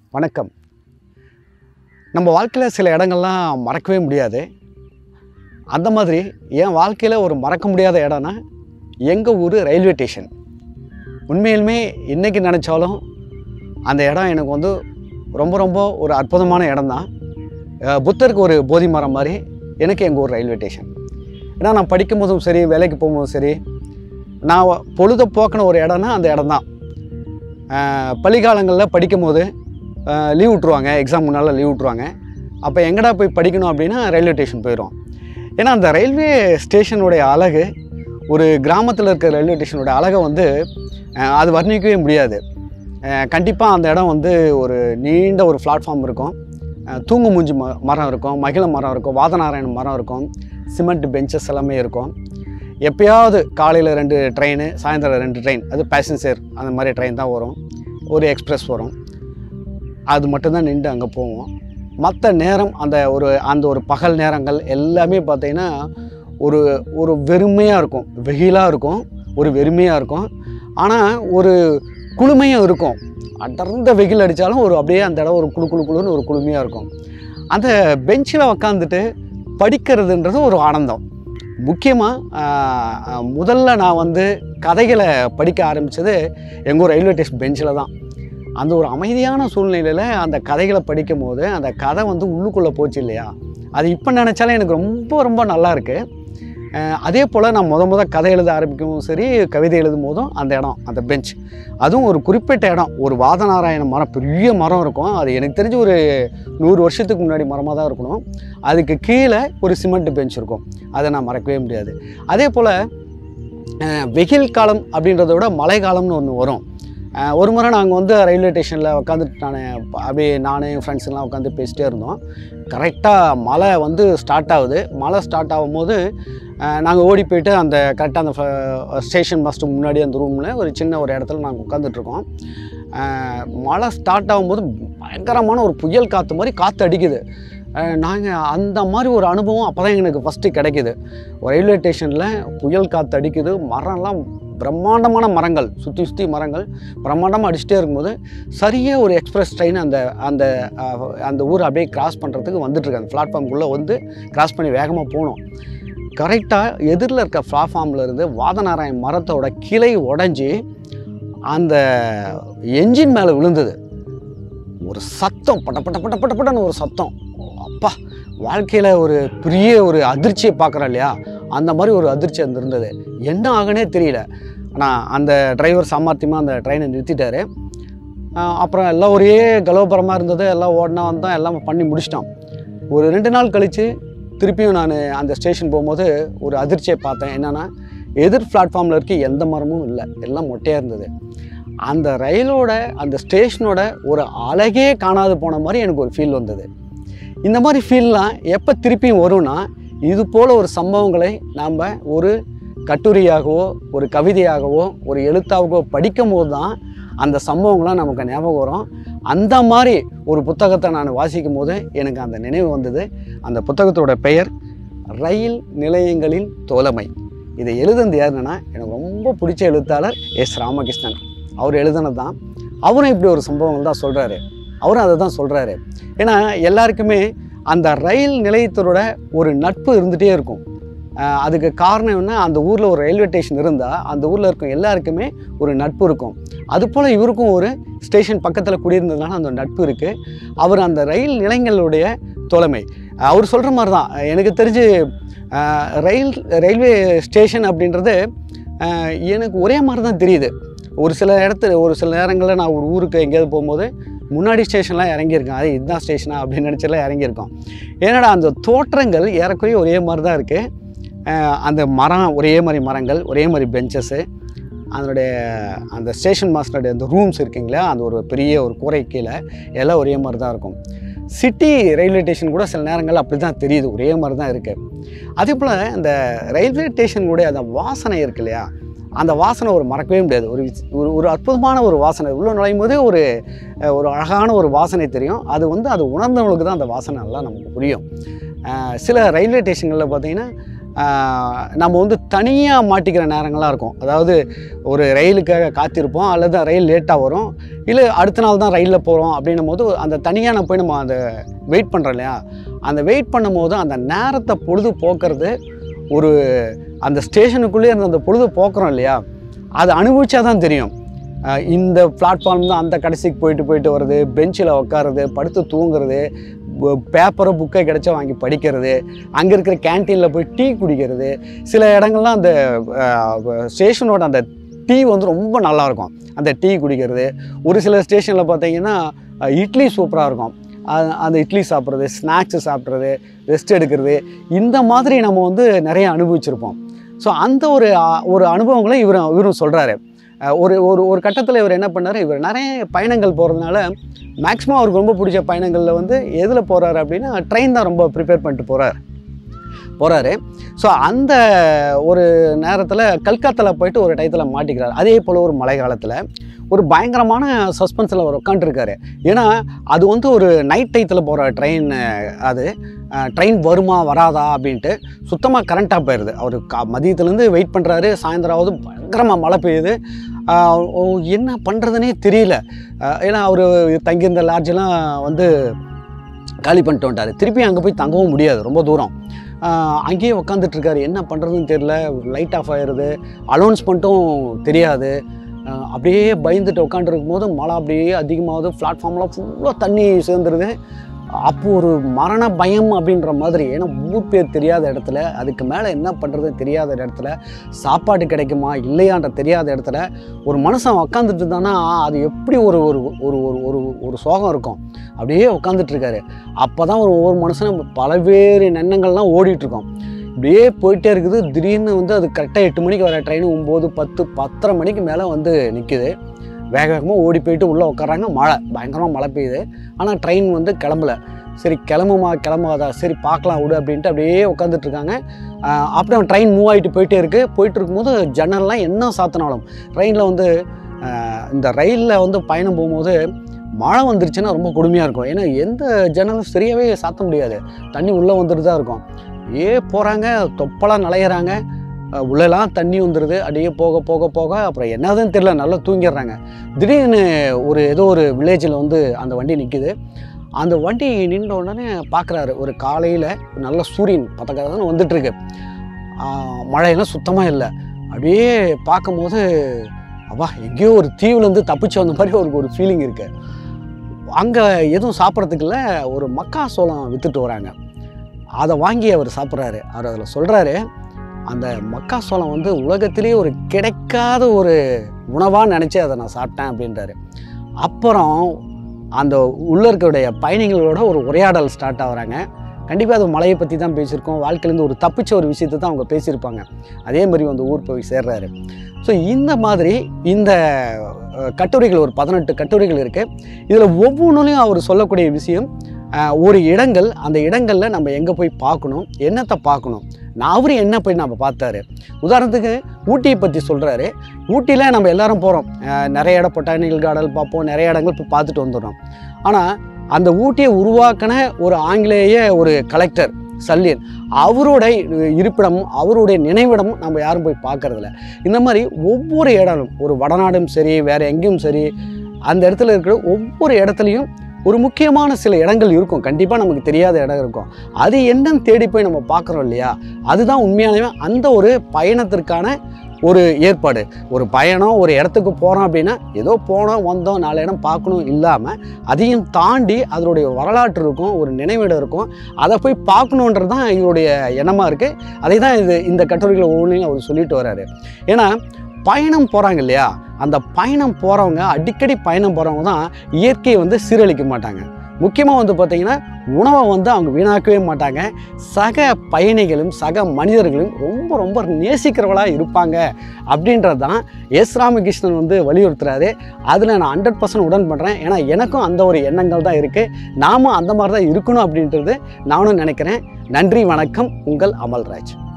வணக்கம் நம்ம வாழ்க்கையில் சில இடங்கள்லாம் மறக்கவே முடியாது அந்த மாதிரி என் வாழ்க்கையில் ஒரு மறக்க முடியாத இடம்னா எங்கள் ஊர் ரயில்வே ஸ்டேஷன் உண்மையிலுமே இன்றைக்கி நினச்சாலும் அந்த இடம் எனக்கு வந்து ரொம்ப ரொம்ப ஒரு அற்புதமான இடம் தான் புத்தருக்கு ஒரு போதி மரம் மாதிரி எனக்கு எங்கள் ஊர் ரயில்வே ஸ்டேஷன் ஏன்னா நான் படிக்கும்போதும் சரி வேலைக்கு போகும்போதும் சரி நான் பொழுத போக்கின ஒரு இடம்னா அந்த இடம் தான் பள்ளிக்காலங்களில் படிக்கும்போது லீவ் விட்ருவாங்க எக்ஸாம் முன்னால் லீவ் விட்ருவாங்க அப்போ எங்கடா போய் படிக்கணும் அப்படின்னா ரயில்வே ஸ்டேஷன் போயிடும் ஏன்னா அந்த ரயில்வே ஸ்டேஷனுடைய அழகு ஒரு கிராமத்தில் இருக்கிற ரயில்வே ஸ்டேஷனுடைய அழகை வந்து அஹ், அது வர்ணிக்கவே முடியாது கண்டிப்பாக அந்த இடம் வந்து ஒரு நீண்ட ஒரு பிளாட்ஃபார்ம் இருக்கும் அஹ், தூங்கு மூஞ்சி ம மரம் இருக்கும் மகிழ மரம் இருக்கும் வாதநாராயண மரம் இருக்கும் சிமெண்ட் பெஞ்சஸ் எல்லாமே இருக்கும் எப்பயாவது காலையில் ரெண்டு ட்ரெயின் சாயந்தரம் ரெண்டு ட்ரெயின் அது பேசஞ்சர் அந்த மாதிரி ட்ரெயின் தான் வரும் ஒரு எக்ஸ்பிரஸ் வரும் அது மட்டும்தான் நின்று அங்கே போவோம் மற்ற நேரம் அந்த ஒரு அந்த ஒரு பகல் நேரங்கள் எல்லாமே பார்த்தீங்கன்னா ஒரு ஒரு வெறுமையாக இருக்கும் வெயிலாக இருக்கும் ஒரு வெறுமையாக இருக்கும் ஆனால் ஒரு குளுமையும் இருக்கும் அடர்ந்த வெயில் அடித்தாலும் ஒரு அப்படியே அந்த இடம் ஒரு குளு குளு குளுன்னு ஒரு குளுமையாக இருக்கும் அந்த பெஞ்சில் உக்காந்துட்டு படிக்கிறதுன்றது ஒரு ஆனந்தம் முக்கியமாக முதல்ல நான் வந்து கதைகளை படிக்க ஆரம்பித்தது எங்கள் ஊர் ரயில்வே ஸ்டேஷன் பெஞ்சில் தான் அந்த ஒரு அமைதியான சூழ்நிலையில் அந்த கதைகளை படிக்கும் போது அந்த கதை வந்து உள்ளுக்குள்ளே போச்சு இல்லையா அது இப்போ நினச்சாலே எனக்கு ரொம்ப ரொம்ப நல்லா இருக்குது அஹ் அதே போல் நான் முத முத கதை எழுத ஆரம்பிக்கவும் சரி கவிதை எழுதும் போதும் அந்த இடம் அந்த பெஞ்ச் அதுவும் ஒரு குறிப்பிட்ட இடம் ஒரு வாதநாராயண மரம் பெரிய மரம் இருக்கும் அது எனக்கு தெரிஞ்சு ஒரு நூறு வருஷத்துக்கு முன்னாடி மரமாக தான் இருக்கணும் அதுக்கு கீழே ஒரு சிமெண்ட் பெஞ்ச் இருக்கும் அதை நான் மறக்கவே முடியாது அதே போல் வெயில் காலம் அப்படின்றத விட மழை காலம்னு ஒன்று வரும் அஹ் ஒரு முறை நாங்கள் வந்து ரயில்வே ஸ்டேஷனில் உட்காந்துட்டு நான் அப்படியே நானே என் ஃப்ரெண்ட்ஸ்லாம் உட்காந்து பேசிட்டே இருந்தோம் கரெக்டாக மழை வந்து ஸ்டார்ட் ஆகுது மழை ஸ்டார்ட் ஆகும்போது நாங்கள் ஓடி போயிட்டு அந்த கரெக்டாக அந்த ஸ்டேஷன் மாஸ்டர் முன்னாடி அந்த ரூமில் ஒரு சின்ன ஒரு இடத்துல நாங்கள் உட்காந்துட்ருக்கோம் மழை ஸ்டார்ட் ஆகும்போது பயங்கரமான ஒரு புயல் காற்று மாதிரி காற்று அடிக்குது நாங்கள் அந்த மாதிரி ஒரு அனுபவம் அப்போ தான் எனக்கு ஃபஸ்ட்டு கிடைக்கிது ஒரு ரயில்வே ஸ்டேஷனில் புயல் காற்று அடிக்குது மரம்லாம் பிரம்மாண்டமான மரங்கள் சுற்றி சுற்றி மரங்கள் பிரம்மாண்டமாக அடிச்சுட்டே இருக்கும்போது சரியாக ஒரு எக்ஸ்பிரஸ் ட்ரெயின் அந்த அந்த அஹ், அந்த ஊர் அப்படியே கிராஸ் பண்ணுறதுக்கு வந்துட்டுருக்கு அந்த பிளாட்ஃபார்முக்குள்ளே வந்து கிராஸ் பண்ணி வேகமாக போகணும் கரெக்டாக எதிரில் இருக்க பிளாட்ஃபார்மில் இருந்து வாதநாராயண் மரத்தோட கிளை உடஞ்சி அந்த என்ஜின் மேலே விழுந்தது ஒரு சத்தம் பட்ட பட்ட பட்ட பட்ட பட்டன்னு ஒரு சத்தம் அப்பா வாழ்க்கையில் ஒரு பெரிய ஒரு அதிர்ச்சியை பார்க்குறோம் இல்லையா அந்த மாதிரி ஒரு அதிர்ச்சி அந்த இருந்தது என்ன ஆகுனே தெரியல ஆனால் அந்த டிரைவர் சாமர்த்தியமாக அந்த ட்ரெயினை நிறுத்திட்டாரு ஆஹ் அப்புறம் எல்லாம் ஒரே கலோபரமாக இருந்தது எல்லாம் ஓடினா வந்தோம் எல்லாம் பண்ணி முடிச்சிட்டோம் ஒரு ரெண்டு நாள் கழித்து திருப்பியும் நான் அந்த ஸ்டேஷன் போகும்போது ஒரு அதிர்ச்சியை பார்த்தேன் என்னென்னா எதிர் பிளாட்ஃபார்மில் இருக்க எந்த மரமும் இல்லை எல்லாம் மொட்டையாக இருந்தது அந்த ரயிலோட அந்த ஸ்டேஷனோட ஒரு அழகே காணாது போன மாதிரி எனக்கு ஒரு ஃபீல் வந்தது இந்த மாதிரி ஃபீல்லாம் எப்போ திருப்பியும் வரும்னா இது போல் ஒரு சம்பவங்களை நாம் ஒரு கட்டுரையாகவோ ஒரு கவிதையாகவோ ஒரு எழுத்தாகவோ படிக்கும் போது தான் அந்த சம்பவங்கள்லாம் நமக்கு ஞாபகம் வரும் அந்த மாதிரி ஒரு புத்தகத்தை நான் வாசிக்கும் போது எனக்கு அந்த நினைவு வந்தது அந்த புத்தகத்தோட பெயர் ரயில் நிலையங்களின் தோழமை இதை எழுதுனது யாருன்னா எனக்கு ரொம்ப பிடிச்ச எழுத்தாளர் எஸ் ராமகிருஷ்ணன் அவர் எழுதுனது தான் அவரும் இப்படி ஒரு சம்பவங்கள் தான் சொல்கிறாரு அவரும் அதை தான் சொல்கிறாரு ஏன்னா எல்லாருக்குமே அந்த ரயில் நிலையத்தோட ஒரு நட்பு இருந்துகிட்டே இருக்கும் ஆஹ் அதுக்கு காரணம் என்ன அந்த ஊரில் ஒரு ரயில்வே ஸ்டேஷன் இருந்தால் அந்த ஊரில் இருக்கும் எல்லாருக்குமே ஒரு நட்பு இருக்கும் அதுபோல் இவருக்கும் ஒரு ஸ்டேஷன் பக்கத்தில் குடியிருந்ததுனால அந்த நட்பு இருக்குது அவர் அந்த ரயில் நிலையங்களுடைய தோழமை அவர் சொல்கிற மாதிரி தான் எனக்கு தெரிஞ்சு ஆஹ் ரயில் ரயில்வே ஸ்டேஷன் அப்படின்றது ஆஹ் எனக்கு ஒரே மாதிரி தான் தெரியுது ஒரு சில இடத்துல ஒரு சில நேரங்களில் நான் ஒரு ஊருக்கு எங்கேயாவது போகும்போது முன்னாடி ஸ்டேஷன்லாம் இறங்கியிருக்கேன் அது இதுதான் ஸ்டேஷனா அப்படின்னு நினச்செல்லாம் இறங்கியிருக்கோம் ஏன்னாடா அந்த தோற்றங்கள் ஏறக்குறைய ஒரே மாதிரி தான் இருக்குது அந்த மரம் ஒரே மாதிரி மரங்கள் ஒரே மாதிரி பெஞ்சஸ்ஸு அதனுடைய அந்த ஸ்டேஷன் மாஸ்டருடைய அந்த ரூம்ஸ் இருக்குங்களா அந்த ஒரு பெரிய ஒரு கூரை கீழே எல்லாம் ஒரே மாதிரி தான் இருக்கும் சிட்டி ரயில்வே ஸ்டேஷன் கூட சில நேரங்கள் அப்படி தான் தெரியுது ஒரே மாதிரி தான் இருக்குது அதே போல் இந்த ரயில்வே ஸ்டேஷனுடைய அந்த வாசனை இருக்கு இல்லையா அந்த வாசனை ஒரு மறக்கவே முடியாது ஒரு விச்- ஒரு ஒரு அற்புதமான ஒரு வாசனை உள்ளே நுழையும் போதே ஒரு அஹ், ஒரு அழகான ஒரு வாசனை தெரியும் அது வந்து அது உணர்ந்தவங்களுக்கு தான் அந்த வாசனை நல்லா நமக்கு புரியும் அஹ், சில ரயில்வே ஸ்டேஷன்களில் பார்த்தீங்கன்னா ஆஹ், நம்ம வந்து தனியாக மாட்டிக்கிற நேரங்கள்லாம் இருக்கும் அதாவது ஒரு ரயிலுக்காக காத்திருப்போம் அல்லது ரயில் லேட்டாக வரும் இல்லை அடுத்த நாள் தான் ரயிலில் போகிறோம் அப்படின்னும் போது அந்த தனியாக நம்ம போய் நம்ம அந்த வெயிட் பண்ணுறோம் இல்லையா அந்த வெயிட் பண்ணும்போது அந்த நேரத்தை பொழுது போக்குறது ஒரு அந்த ஸ்டேஷனுக்குள்ளே இருந்த அந்த பொழுது போக்குறோம் இல்லையா அது அனுபவிச்சா தான் தெரியும் அஹ் இந்த பிளாட்ஃபார்ம் தான் அந்த கடைசிக்கு போயிட்டு போயிட்டு வருது பெஞ்சில் உட்காருறது படுத்து தூங்குறது பேப்பரோ புக்கை கிடைச்சா வாங்கி படிக்கிறது அங்கே இருக்கிற கேன்டீனில் போய் டீ குடிக்கிறது சில இடங்கள்லாம் அந்த ஸ்டேஷனோட அந்த டீ வந்து ரொம்ப நல்லாயிருக்கும் அந்த டீ குடிக்கிறது ஒரு சில ஸ்டேஷனில் பார்த்தீங்கன்னா அஹ் இட்லி சூப்பராக இருக்கும் அ- அந்த இட்லி சாப்பிட்றது ஸ்நாக்ஸு சாப்பிட்றது ரெஸ்ட் எடுக்கிறது இந்த மாதிரி நம்ம வந்து நிறைய அனுபவிச்சிருப்போம் ஸோ அந்த ஒரு அ- ஒரு அனுபவங்களை இவர் இவரும் சொல்கிறாரு ஒரு ஒரு ஒரு கட்டத்தில் இவர் என்ன பண்ணார் இவர் நிறைய பயணங்கள் போகிறதுனால மேக்ஸிமம் அவருக்கு ரொம்ப பிடிச்ச பயணங்களில் வந்து எதில் போகிறாரு அப்படின்னா ட்ரெயின் தான் ரொம்ப ப்ரிப்பேர் பண்ணிட்டு போகிறார் போகிறாரு ஸோ அந்த ஒரு நேரத்தில் கல்கத்தாவில் போயிட்டு ஒரு டயத்தில் மாட்டிக்கிறார் அதே போல் ஒரு மழை காலத்தில் ஒரு பயங்கரமான சஸ்பென்ஸில் அவர் உட்காந்துருக்காரு ஏன்னா அது வந்து ஒரு நைட் டயத்தில் போகிற ட்ரெயின் அது ட்ரெயின் வருமா வராதா அப்படின்ட்டு சுத்தமாக கரண்ட்டாக போயிடுது அவர் கா மதியத்துலேருந்து வெயிட் பண்ணுறாரு சாயந்தரம் ஆகுது பயங்கரமாக மழை பெய்யுது ஆஹ் ஓ, என்ன பண்ணுறதுனே தெரியல ஆஹ் ஏன்னா அவர் தங்கியிருந்த லாட்ஜெல்லாம் வந்து காலி பண்ணிட்டு வந்துட்டார் திருப்பி அங்கே போய் தங்கவும் முடியாது ரொம்ப தூரம் ஆஹ் அங்கேயே உட்காந்துட்டு இருக்காரு என்ன பண்ணுறதுன்னு தெரியல லைட் ஆஃப் ஆயிடுது அனௌன்ஸ்மெண்ட்டும் தெரியாது ஆஹ் அப்படியே பயந்துட்டு உட்காந்துருக்கும் போது மழை அப்படியே அதிகமாகுது பிளாட்ஃபார்ம்லாம் ஃபுல்லாக தண்ணி சேர்ந்துருது அப்போ ஒரு மரண பயம் அப்படின்ற மாதிரி ஏன்னா ஊர் பேர் தெரியாத இடத்துல அதுக்கு மேலே என்ன பண்ணுறதுன்னு தெரியாத இடத்துல சாப்பாடு கிடைக்குமா இல்லையான்ற தெரியாத இடத்துல ஒரு மனுஷன் உக்காந்துட்டு இருந்தானா அது எப்படி ஒரு ஒரு ஒரு ஒரு ஒரு ஒரு சோகம் இருக்கும் அப்படியே உட்காந்துட்டு இருக்காரு அப்போ தான் ஒரு ஒவ்வொரு மனுஷனும் பல்வேறு எண்ணங்கள்லாம் ஓடிட்டு இருக்கோம் இப்படியே போயிட்டே இருக்குது திடீர்னு வந்து அது கரெக்டாக எட்டு மணிக்கு வர ட்ரெயின் ஒம்பது பத்து பத்தரை மணிக்கு மேலே வந்து நிற்குது வேக வேகமாக ஓடி போயிட்டு உள்ளே உட்காராங்க மழை பயங்கரமாக மழை பெய்யுது ஆனால் ட்ரெயின் வந்து கிளம்பல சரி கிளம்புமா கிளம்பாதா சரி பார்க்கலாம் விடு அப்படின்ட்டு அப்படியே உட்காந்துட்டு இருக்காங்க ஆஹ் அப்புறம் ட்ரெயின் மூவ் ஆகிட்டு போயிட்டே இருக்குது போயிட்டு இருக்கும்போது ஜன்னல்லாம் என்ன சாத்தினாலும் ட்ரெயினில் வந்து ஆஹ் இந்த ரயிலில் வந்து பயணம் போகும்போது மழை வந்துருச்சுன்னா ரொம்ப கொடுமையாக இருக்கும் ஏன்னா எந்த ஜன்னலும் சரியாகவே சாத்த முடியாது தண்ணி உள்ளே வந்துட்டு தான் இருக்கும் ஏ போகிறாங்க தொப்பலாம் நலையிறாங்க அஹ் உள்ளெல்லாம் தண்ணி வந்துடுது அப்படியே போக போக போக அப்புறம் என்னதுன்னு தெரியல நல்லா தூங்கிடுறாங்க திடீர்னு ஒரு ஏதோ ஒரு வில்லேஜில் வந்து அந்த வண்டி நிற்குது அந்த வண்டி நின்ற உடனே பார்க்குறாரு ஒரு காலையில் நல்ல சூரியன் பத்தக்கதான் வந்துட்டுருக்கு மழையெல்லாம் சுத்தமாக இல்லை அப்படியே பார்க்கும்போது அப்பா எங்கேயோ ஒரு தீவுலேருந்து தப்பிச்சு வந்த மாதிரி அவருக்கு ஒரு ஃபீலிங் இருக்குது அங்கே எதுவும் சாப்பிட்றதுக்கு இல்லை ஒரு மக்கா சோளம் விற்றுட்டு வராங்க அதை வாங்கி அவர் சாப்பிட்றாரு அவர் அதில் சொல்கிறாரு அந்த மக்காசோளம் வந்து உலகத்திலேயே ஒரு கிடைக்காத ஒரு உணவாக நினச்சி அதை நான் சாப்பிட்டேன் அப்படின்றாரு அப்புறம் அந்த உள்ள இருக்கக்கூடிய பயணிகளோட ஒரு உரையாடல் ஸ்டார்ட் ஆகுறாங்க கண்டிப்பாக அது மலையை பற்றி தான் பேசியிருக்கோம் வாழ்க்கையிலேருந்து ஒரு தப்பிச்ச ஒரு விஷயத்தை தான் அவங்க பேசியிருப்பாங்க அதே மாதிரி வந்து ஊர் போய் சேர்றாரு ஸோ இந்த மாதிரி இந்த அஹ், கட்டுரைகள் ஒரு பதினெட்டு கட்டுரைகள் இருக்குது இதில் ஒவ்வொன்றுலையும் அவர் சொல்லக்கூடிய விஷயம் அஹ், ஒரு இடங்கள் அந்த இடங்களில் நம்ம எங்கே போய் பார்க்கணும் என்னத்தை பார்க்கணும் நான் அவரு என்ன போய் நம்ம பார்த்தாரு உதாரணத்துக்கு ஊட்டியை பற்றி சொல்கிறாரு ஊட்டியில் நம்ம எல்லாரும் போகிறோம் நிறைய இடம் பொட்டானிக்கல் கார்டன் பார்ப்போம் நிறைய இடங்கள் போய் பார்த்துட்டு வந்துடுறோம் ஆனால் அந்த ஊட்டியை உருவாக்கின ஒரு ஆங்கிலேய ஒரு கலெக்டர் சல்லியன் அவரோட இருப்பிடமும் அவருடைய நினைவிடமும் நம்ம யாரும் போய் பார்க்கறதில்ல இந்த மாதிரி ஒவ்வொரு இடமும் ஒரு வடநாடும் சரி வேறு எங்கேயும் சரி அந்த இடத்துல இருக்கிற ஒவ்வொரு இடத்துலையும் ஒரு முக்கியமான சில இடங்கள் இருக்கும் கண்டிப்பாக நமக்கு தெரியாத இடம் இருக்கும் அது என்னன்னு தேடி போய் நம்ம பார்க்குறோம் இல்லையா அதுதான் உண்மையாலுமே அந்த ஒரு பயணத்திற்கான ஒரு ஏற்பாடு ஒரு பயணம் ஒரு இடத்துக்கு போகிறோம் அப்படின்னா ஏதோ போனோம் வந்தோம் நாலு இடம் பார்க்கணும் இல்லாமல் அதையும் தாண்டி அதனுடைய வரலாற்று இருக்கும் ஒரு நினைவிடம் இருக்கும் அதை போய் பார்க்கணுன்றது தான் இவருடைய எண்ணமாக இருக்குது அதை தான் இது இந்த கட்டுரைகளை ஒவ்வொன்றையும் அவர் சொல்லிட்டு வராரு ஏன்னா பயணம் போகிறாங்க இல்லையா அந்த பயணம் போகிறவங்க அடிக்கடி பயணம் போகிறவங்க தான் இயற்கையை வந்து சீரழிக்க மாட்டாங்க முக்கியமாக வந்து பார்த்திங்கன்னா உணவை வந்து அவங்க வீணாக்கவே மாட்டாங்க சக பயணிகளும் சக மனிதர்களும் ரொம்ப ரொம்ப நேசிக்கிறவளாக இருப்பாங்க அப்படின்றது தான் எஸ் ராமகிருஷ்ணன் வந்து வலியுறுத்துறாரு அதில் நான் ஹண்ட்ரட் பர்சன்ட் உடன் பண்ணுறேன் ஏன்னா எனக்கும் அந்த ஒரு எண்ணங்கள் தான் இருக்குது நாமும் அந்த மாதிரி தான் இருக்கணும் அப்படின்றது நானும் நினைக்கிறேன் நன்றி வணக்கம் உங்கள் அமல்ராஜ்